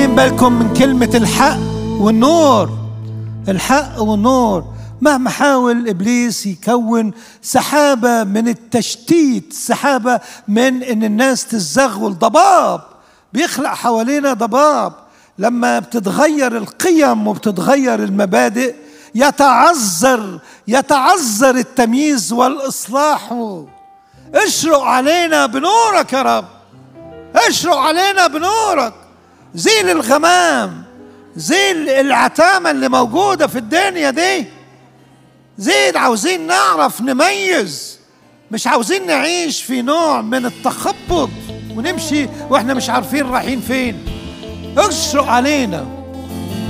واخدين بالكم من كلمة الحق والنور الحق والنور مهما حاول ابليس يكون سحابه من التشتيت سحابه من ان الناس تتزغول ضباب بيخلق حوالينا ضباب لما بتتغير القيم وبتتغير المبادئ يتعذر يتعذر التمييز والاصلاح اشرق علينا بنورك يا رب اشرق علينا بنورك زيل الغمام زيل العتامة اللي موجودة في الدنيا دي زيد عاوزين نعرف نميز مش عاوزين نعيش في نوع من التخبط ونمشي واحنا مش عارفين رايحين فين اشرق علينا